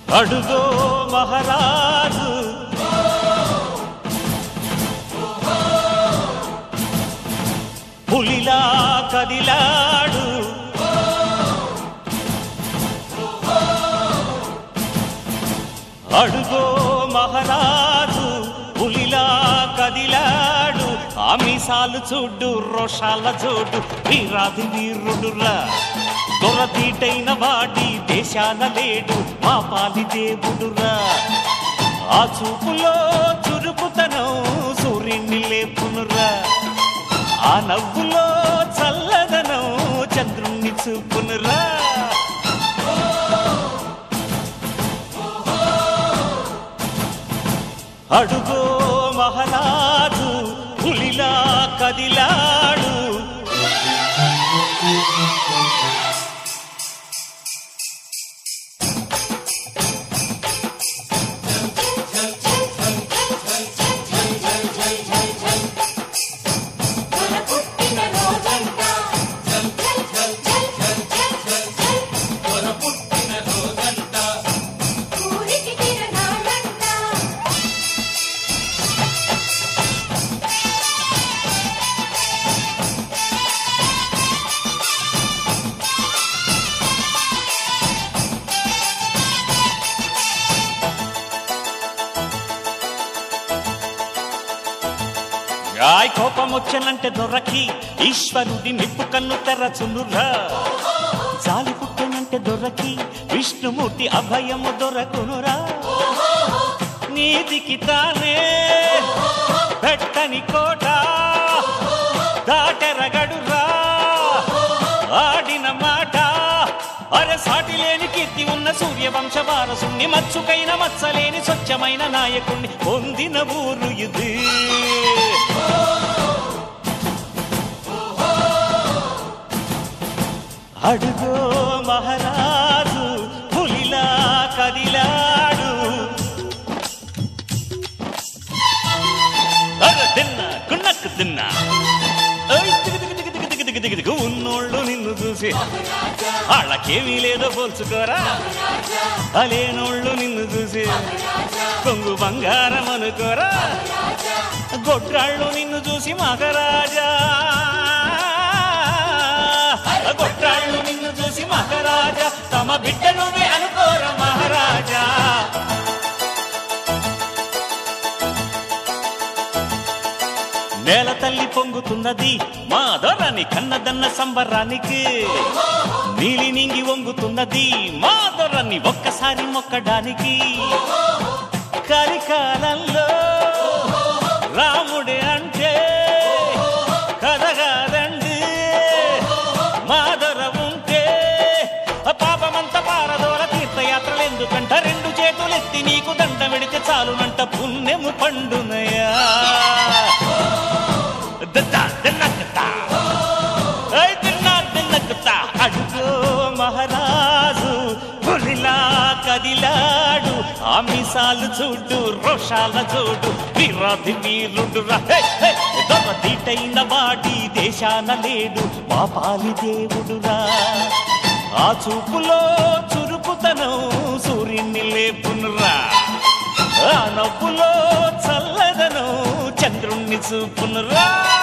అడుగో మహారాజు పులిలా కదిలాడు అడుగో మహారాజు పులిలా కదిలాడు ఆమిసాలు చూడు రోషాల చూడు వీరాది వీరుడురా దొరతీటైన వాడి దేశాల లేడు మా పాలి దేవుడురా ఆ చూపులో చురుకుతనం సూర్యుని లేపునురా ఆ నవ్వులో చల్లదనం చంద్రుణ్ణి చూపునురా అడుగో మహారాజు పులిలా కదిలాడు మన పుట్టిన రోజంట చల్ చల్ చల్ చల్ చల్ చల్ చల్ చల్ మన పుట్టిన రోజంట ఊరికి తిరణాలంట రాయ్ కోపం వచ్చనంటే దొరకి ఈశ్వరుడి నిప్పు కన్ను తెరచునురా జాలి పుట్టనంటే దొరకి విష్ణుమూర్తి అభయము దొరకునురా నీతికి తానే పెట్టని కోట దాటెరగడురా ఆడిన మాట అరే సాటి లేని కీర్తి ఉన్న సూర్యవంశ వారసుణ్ణి మచ్చుకైన మచ్చలేని స్వచ్ఛమైన నాయకుణ్ణి పొందిన ఊరు ఇది అడుగో మహారాజు పులిలా కదిలాడు అరే తిన్నా కున్నక్కు తిన్నా ఓయ్ దిగు దిగు దిగు దిగు దిగు దిగు దిగు ఉన్నోళ్ళు నిన్ను చూసి వాళ్ళకేమీ లేదో పోల్చుకోరా అలేనోళ్ళు నిన్ను చూసి కొంగు బంగారం అనుకోరా గొడ్రాళ్ళు నిన్ను చూసి మహారాజా గొడ్రాళ్ళు నిన్ను చూసి మహారాజా తమ బిడ్డ నువ్వే అనుకోరా మహారాజా నేల తల్లి పొంగుతున్నది మా దొరని కన్నదన్న సంబరానికి నీలి నింగి వంగుతున్నది మా దొరని ఒక్కసారి మొక్కడానికి కలికాలంలో రాముడే అంటే కదగాదండి మా దొర ఉంటే పాపమంత పారదోల తీర్థయాత్రలు ఎందుకంట రెండు చేతులెత్తి నీకు దండ వెడితే చాలునంట పుణ్యము పండునయా దద్దా దిన్నకతా. ఏయ్ దిన్నా దిన్నకతా. అడుగో మహారాజు పులిలా కదిలాడు ఆమిసాలు చూడు రోషాల చూడు వీరాధి వీరుడు దొరతీటైన వాడి దేశాన లేడు మా పాలి దేవుడురా ఆ చూపులో చురుకుతనం సూర్యుని లేపునురా ఆ నవ్వులో చల్లదనం చంద్రుణ్ణి చూపునురా